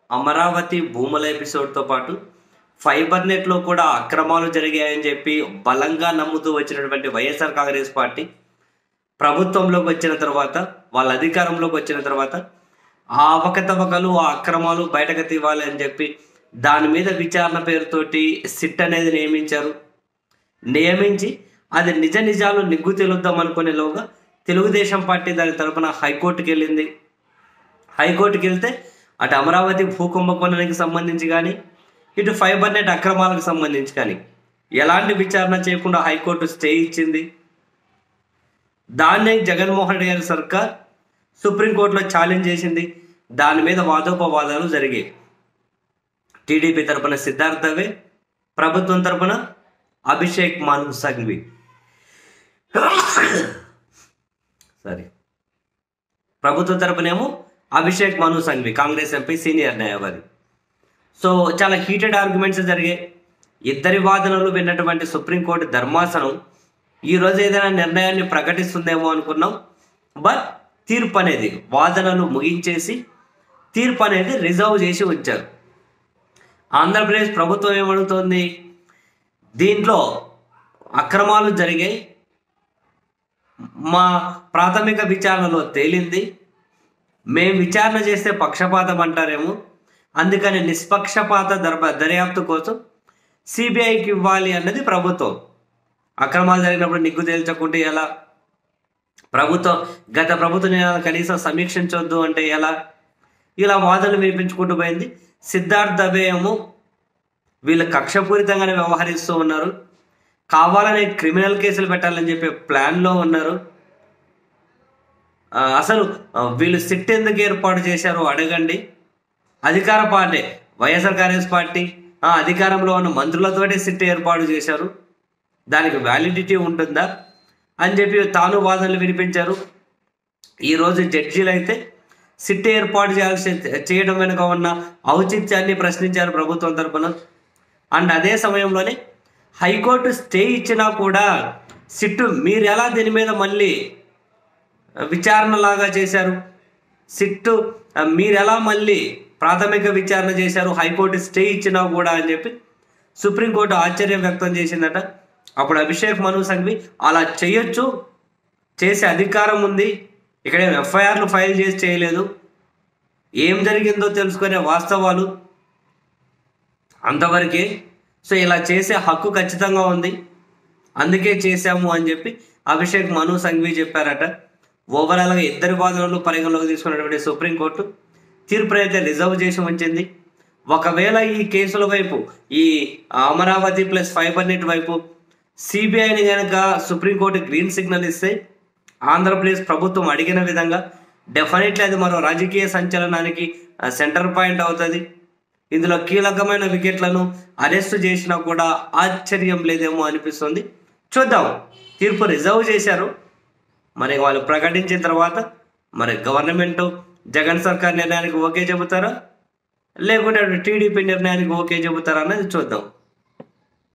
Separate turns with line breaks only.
అమరావతి భూముల ఎపిసోడ్తో పాటు ఫైబర్ నెట్లో కూడా అక్రమాలు జరిగాయని చెప్పి బలంగా నమ్ముతూ వచ్చినటువంటి వైఎస్ఆర్ కాంగ్రెస్ పార్టీ ప్రభుత్వంలోకి వచ్చిన తర్వాత వాళ్ళ అధికారంలోకి వచ్చిన తర్వాత ఆ అవకతవకలు ఆ అక్రమాలు బయటకు తీవాలి అని చెప్పి దాని మీద విచారణ పేరుతోటి సిట్ అనేది నియమించారు నియమించి అది నిజ నిజాలు నిగ్గు తెలుద్దాం అనుకునేలోగా తెలుగుదేశం పార్టీ దాని తరపున హైకోర్టుకి వెళ్ళింది హైకోర్టుకి వెళ్తే అటు అమరావతి భూకుంభకోణానికి సంబంధించి కానీ ఇటు ఫైబర్ నెట్ అక్రమాలకు సంబంధించి కానీ ఎలాంటి విచారణ చేయకుండా హైకోర్టు స్టే ఇచ్చింది దాన్ని జగన్మోహన్ రెడ్డి గారి సర్కార్ సుప్రీంకోర్టులో ఛాలెంజ్ చేసింది దాని మీద వాదోపవాదాలు జరిగాయి టీడీపీ తరపున సిద్ధార్థవే ప్రభుత్వం తరపున అభిషేక్ మను సంఘవి సారీ ప్రభుత్వ తరపునేమో అభిషేక్ మను సంఘవి కాంగ్రెస్ ఎంపీ సీనియర్ న్యాయవాది సో చాలా హీటెడ్ ఆర్గ్యుమెంట్స్ జరిగాయి ఇద్దరి వాదనలు విన్నటువంటి సుప్రీంకోర్టు ధర్మాసనం ఈరోజు ఏదైనా నిర్ణయాన్ని ప్రకటిస్తుందేమో అనుకున్నాం బట్ తీర్పు అనేది వాదనలు ముగించేసి తీర్పు అనేది రిజర్వ్ చేసి ఉంచారు ఆంధ్రప్రదేశ్ ప్రభుత్వం ఏమడుగుతోంది దీంట్లో అక్రమాలు జరిగాయి మా ప్రాథమిక విచారణలో తేలింది మేము విచారణ చేస్తే పక్షపాతం అంటారేమో అందుకని నిష్పక్షపాత దర్భ దర్యాప్తు కోసం సిబిఐకి ఇవ్వాలి అన్నది ప్రభుత్వం అక్రమాలు జరిగినప్పుడు నిగ్గు తేల్చకుంటే ఎలా ప్రభుత్వం గత ప్రభుత్వం నిర్ణయాలను కనీసం సమీక్షించొద్దు అంటే ఎలా ఇలా వాదనలు వినిపించుకుంటూ పోయింది సిద్ధార్థ్ దబే ఏమో వీళ్ళు కక్షపూరితంగానే వ్యవహరిస్తూ ఉన్నారు కావాలని క్రిమినల్ కేసులు పెట్టాలని చెప్పే ప్లాన్లో ఉన్నారు ఆ, అసలు ఆ, వీళ్ళు సిట్ ఎందుకు ఏర్పాటు చేశారో అడగండి అధికార పార్టీ వైఎస్ఆర్ కాంగ్రెస్ పార్టీ ఆ, అధికారంలో ఉన్న మంత్రులతోటి సిట్ ఏర్పాటు చేశారు దానికి వ్యాలిడిటీ ఉంటుందా అని చెప్పి తాను వాదనలు వినిపించారు ఈరోజు జడ్జీలు అయితే సిట్ ఏర్పాటు చేయాల్సి చేయడం వెనుక ఉన్న ఔచిత్యాన్ని ప్రశ్నించారు ప్రభుత్వం తరపున అండ్ అదే సమయంలోనే హైకోర్టు స్టే ఇచ్చినా కూడా సిట్టు మీరు ఎలా దీని మీద మళ్ళీ విచారణ లాగా చేశారు సిట్టు ఆ, మీరు ఎలా మళ్ళీ ప్రాథమిక విచారణ చేశారు హైకోర్టు స్టే ఇచ్చినా కూడా అని చెప్పి సుప్రీంకోర్టు ఆశ్చర్యం వ్యక్తం చేసిందట అప్పుడు అభిషేక్ మను సంఘవి అలా చేయొచ్చు చేసే అధికారం ఉంది ఇక్కడ ఎఫ్ఐఆర్లు ఫైల్ చేసి చేయలేదు ఏం జరిగిందో తెలుసుకునే వాస్తవాలు అంతవరకే సో ఇలా చేసే హక్కు ఖచ్చితంగా ఉంది అందుకే చేశాము అని చెప్పి అభిషేక్ మను సంఘవి చెప్పారట ఓవరాల్గా ఇద్దరి వాదనలు పరిగణలోకి తీసుకున్నటువంటి సుప్రీంకోర్టు తీర్పును అయితే రిజర్వ్ చేసి ఉంచింది ఒకవేళ ఈ కేసుల వైపు ఈ అమరావతి ప్లస్ ఫైబర్ నెట్ వైపు సిబిఐని కనుక సుప్రీంకోర్టు గ్రీన్ సిగ్నల్ ఇస్తే ఆంధ్రప్రదేశ్ ప్రభుత్వం అడిగిన విధంగా డెఫినెట్లీ అది మరో రాజకీయ సంచలనానికి సెంటర్ పాయింట్ అవుతుంది ఇందులో కీలకమైన వికెట్లను అరెస్ట్ చేసినా కూడా ఆశ్చర్యం లేదేమో అనిపిస్తుంది చూద్దాం తీర్పు రిజర్వ్ చేశారు మరి వాళ్ళు ప్రకటించిన తర్వాత మరి గవర్నమెంట్ జగన్ సర్కార్ నిర్ణయానికి ఓకే చెబుతారా లేకుంటే టీడీపీ నిర్ణయానికి ఓకే చెబుతారా అన్నది చూద్దాం